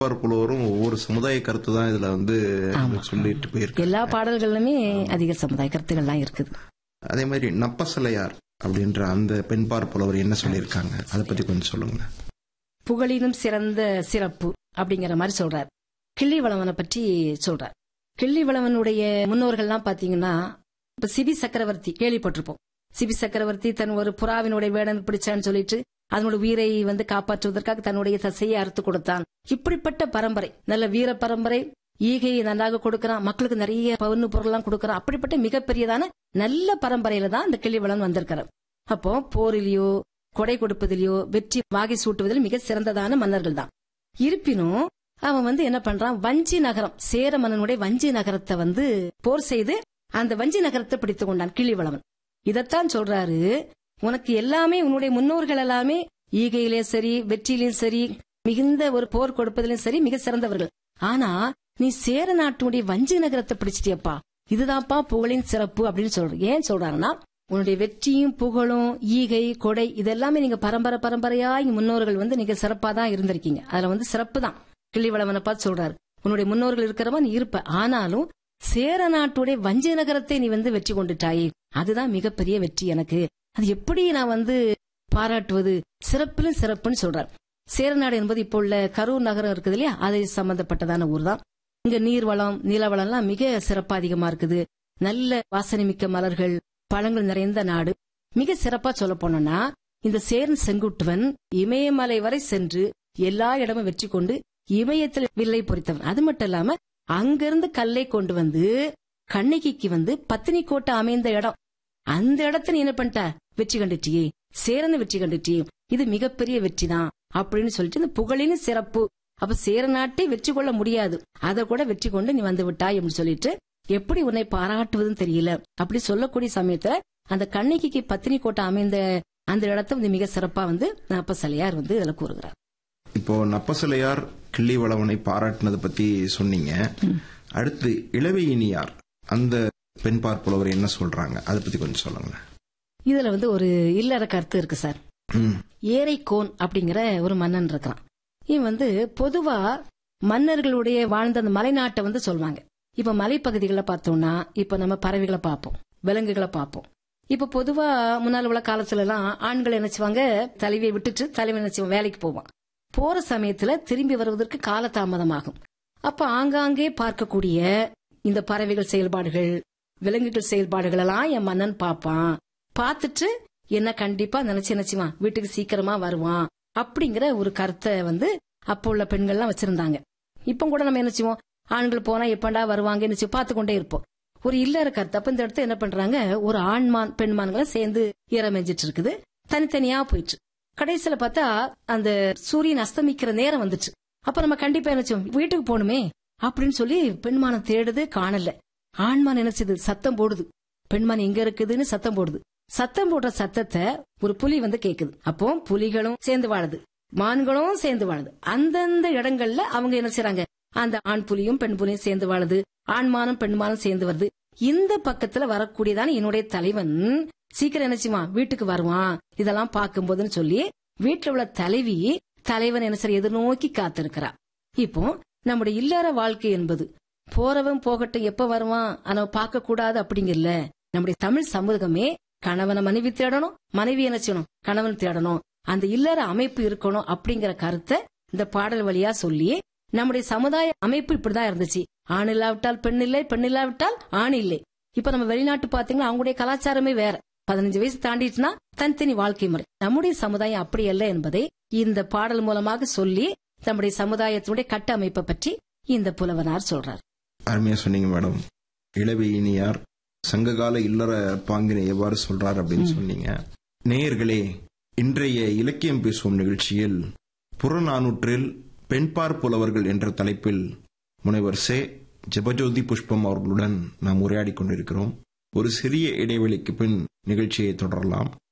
ஒவ்வொரு புலவரும் ஒவ்வொரு சமுதாய கருத்து தான் இதுல வந்து சொல்லிட்டு போயிருக்கு எல்லா பாடல்களுமே அதிக சமுதாய கருத்துக்கள்லாம் இருக்குது அதே மாதிரி நப்பசலையார் அப்படின்ற அந்த பெண்பார் புலவர் என்ன சொல்லியிருக்காங்க அதை பத்தி கொஞ்சம் சொல்லுங்க புகழினும் சிறந்த சிறப்பு அப்படிங்கிற மாதிரி சொல்றார் கிள்ளிவளவனை பற்றி சொல்றார் கிள்ளிவளவனுடைய முன்னோர்கள்லாம் பாத்தீங்கன்னா இப்ப சிபி சக்கரவர்த்தி கேள்விப்பட்டிருப்போம் சிபி சக்கரவர்த்தி தன் ஒரு புறாவினுடைய வேடன் பிடிச்சான்னு சொல்லிட்டு அதனோட உயிரை வந்து காப்பாற்றுவதற்காக தன்னுடைய தசையை அறுத்து கொடுத்தான் இப்படிப்பட்ட பரம்பரை நல்ல வீர பரம்பரை ஈகையை நன்றாக கொடுக்கறான் மக்களுக்கு நிறைய பவுன்னு பொருள்லாம் கொடுக்கறான் அப்படிப்பட்ட மிகப்பெரியதான நல்ல பரம்பரையில தான் இந்த கிள்ளிவளன் வந்திருக்கிறார் அப்போ போரிலேயோ கொடை கொடுப்பதிலேயோ வெற்றி வாகை சூட்டுவதில் மிக சிறந்ததான மன்னர்கள் தான் இருப்பினும் அவன் வந்து என்ன பண்றான் வஞ்சி நகரம் சேர மன்னனுடைய வஞ்சி நகரத்தை வந்து போர் செய்து அந்த வஞ்சி நகரத்தை பிடித்துக் கொண்டான் கிள்ளிவளவன் இதத்தான் சொல்றாரு உனக்கு எல்லாமே உன்னுடைய முன்னோர்கள் எல்லாமே ஈகையிலே சரி வெற்றியிலும் சரி மிகுந்த ஒரு போர் கொடுப்பதிலும் சரி மிக சிறந்தவர்கள் ஆனா நீ சேர நாட்டுடைய வஞ்சி நகரத்தை பிடிச்சிட்டியப்பா இதுதான்ப்பா புகழின் சிறப்பு அப்படின்னு சொல்ற ஏன் சொல்றாங்கன்னா உன்னுடைய வெற்றியும் புகழும் ஈகை கொடை இதெல்லாமே நீங்க பரம்பரை பரம்பரையா இங்க முன்னோர்கள் வந்து நீங்க சிறப்பா தான் இருந்திருக்கீங்க அதுல வந்து சிறப்பு தான் கிள்ளிவளவனை பார்த்து சொல்றாரு உன்னுடைய முன்னோர்கள் இருக்கிறவன் நீ இருப்ப ஆனாலும் சேர நாட்டுடைய வஞ்ச நகரத்தை நீ வந்து வெற்றி கொண்டுட்டாயே அதுதான் மிகப்பெரிய வெற்றி எனக்கு அது எப்படி நான் வந்து பாராட்டுவது சிறப்பிலும் சிறப்புன்னு சொல்றார் சேரநாடு என்பது இப்போ உள்ள கரூர் நகரம் இருக்குது இல்லையா அது சம்பந்தப்பட்டதான ஊர் தான் இங்க நீர்வளம் நிலவளம் எல்லாம் மிக சிறப்பா அதிகமா இருக்குது நல்ல வாசனை மிக்க மலர்கள் பழங்கள் நிறைந்த நாடு மிக சிறப்பா சொல்ல போனோம்னா இந்த சேரன் செங்குட்டுவன் இமயமலை வரை சென்று எல்லா இடமும் வெற்றி கொண்டு இமயத்தில் வில்லை பொறித்தவன் அது மட்டும் இல்லாம அங்கிருந்து கல்லை கொண்டு வந்து கண்ணகிக்கு வந்து பத்தினி கோட்டை அமைந்த இடம் அந்த இடத்த நீ என்ன பண்ணிட்ட வெற்றி கண்டுட்டியே சேரனை வெற்றி கண்டுட்டியே இது மிகப்பெரிய வெற்றி தான் அப்படின்னு சொல்லிட்டு இந்த புகழின் சிறப்பு அப்ப சேர நாட்டை வெற்றி கொள்ள முடியாது அதை கூட வெற்றி கொண்டு நீ வந்து விட்டாய் அப்படின்னு சொல்லிட்டு எப்படி உன்னை பாராட்டுவதுன்னு தெரியல அப்படி சொல்லக்கூடிய சமயத்துல அந்த கண்ணகிக்கு பத்தினி கோட்டை அமைந்த அந்த இடத்த வந்து மிக சிறப்பா வந்து அப்ப சலையார் வந்து இதுல கூறுகிறார் இப்போ நப்பசலையார் கிள்ளிவளவனை பாராட்டினதை பத்தி சொன்னீங்க அடுத்து இளவையினியார் அந்த பெண்பார் புலவர் என்ன சொல்றாங்க அதை பத்தி கொஞ்சம் சொல்லுங்க இதுல வந்து ஒரு இல்லற கருத்து இருக்கு சார் ம், ஏரைக்கோன் அப்படிங்கிற ஒரு மன்னன் இருக்கிறான் இவன் வந்து பொதுவா மன்னர்களுடைய வாழ்ந்த அந்த மலைநாட்டை வந்து சொல்லுவாங்க இப்ப மலைப்பகுதிகளை பார்த்தோம்னா இப்ப நம்ம பறவைகளை பார்ப்போம் விலங்குகளை பார்ப்போம் இப்ப பொதுவா முன்னால உள்ள காலத்துல எல்லாம் ஆண்கள் நினைச்சுவாங்க தலைவியை விட்டுட்டு தலைவன் நினைச்சுவான் வேலைக்கு போவான் போற சமயத்துல திரும்பி வருவதற்கு காலதாமதமாகும் அப்ப ஆங்காங்கே பார்க்கக்கூடிய இந்த பறவைகள் செயல்பாடுகள் விலங்குகள் செயல்பாடுகள் எல்லாம் என் மன்னன் பார்ப்பான் பார்த்துட்டு என்ன கண்டிப்பா நினைச்சு நினைச்சுவான் வீட்டுக்கு சீக்கிரமா வருவான் அப்படிங்கிற ஒரு கருத்தை வந்து அப்போ உள்ள பெண்கள்லாம் வச்சிருந்தாங்க இப்ப கூட நம்ம என்ன செய்வோம் ஆண்கள் போனா எப்பண்டா வருவாங்கன்னு சொல்லி பார்த்து கொண்டே இருப்போம் ஒரு இல்லற கருத்து அப்ப இந்த இடத்த என்ன பண்றாங்க ஒரு ஆண்மான் பெண்மான்களை சேர்ந்து ஈரமெஞ்சிட்டு இருக்குது தனித்தனியா போயிட்டு கடைசியில பார்த்தா அந்த சூரியன் அஸ்தமிக்கிற நேரம் வந்துச்சு அப்ப நம்ம கண்டிப்பா என்ன செய்வோம் வீட்டுக்கு போகணுமே அப்படின்னு சொல்லி பெண்மானம் தேடுது காணல ஆண்மான் என்ன செய்யுது சத்தம் போடுது பெண்மான் எங்க இருக்குதுன்னு சத்தம் போடுது சத்தம் போடுற சத்தத்தை ஒரு புலி வந்து கேக்குது அப்போ புலிகளும் சேர்ந்து வாழுது மான்களும் சேர்ந்து வாழுது அந்தந்த இடங்கள்ல அவங்க என்ன செய்றாங்க அந்த ஆண் புலியும் பெண் புலியும் சேர்ந்து வாழுது ஆண்மானும் பெண்மானும் சேர்ந்து வருது இந்த பக்கத்துல வரக்கூடியதான என்னுடைய தலைவன் சீக்கிரம் என்ன செய்வான் வீட்டுக்கு வருவான் இதெல்லாம் பார்க்கும்போதுன்னு சொல்லி வீட்டுல உள்ள தலைவி தலைவன் என்ன சரி எதிர்நோக்கி காத்திருக்கிறா இப்போ நம்முடைய இல்லற வாழ்க்கை என்பது போறவன் போகட்டும் எப்ப வருவான் ஆனா பார்க்க கூடாது அப்படிங்கறல நம்முடைய தமிழ் சமூகமே கணவனை மனைவி தேடணும் மனைவி என்ன செய்யணும் கணவன் தேடணும் அந்த இல்லற அமைப்பு இருக்கணும் அப்படிங்கிற கருத்தை இந்த பாடல் வழியா சொல்லி நம்முடைய சமுதாய அமைப்பு இப்படிதான் இருந்துச்சு ஆண் இல்லாவிட்டால் பெண் இல்லை பெண் இல்லாவிட்டால் ஆண் இல்லை இப்ப நம்ம வெளிநாட்டு பாத்தீங்கன்னா அவங்களுடைய கலாச்சாரமே வேற பதினஞ்சு வயசு தாண்டிட்டுனா தனித்தனி வாழ்க்கை முறை நம்முடைய சமுதாயம் அப்படி அல்ல என்பதை இந்த பாடல் மூலமாக சொல்லி நம்முடைய சமுதாயத்தினுடைய கட்டமைப்பை பற்றி இந்த புலவனார் சொல்றார் அருமையா சொன்னீங்க மேடம் இளவையினியார் சங்ககால இல்லற பாங்கினை எவ்வாறு சொல்றார் அப்படின்னு சொன்னீங்க நேயர்களே இன்றைய இலக்கியம் பேசுவோம் நிகழ்ச்சியில் புறநானூற்றில் பெண்பார் புலவர்கள் என்ற தலைப்பில் முனைவர் சே ஜெபஜோதி புஷ்பம் அவர்களுடன் நாம் உரையாடிக் கொண்டிருக்கிறோம் ஒரு சிறிய இடைவெளிக்கு பின் நிகழ்ச்சியை தொடரலாம்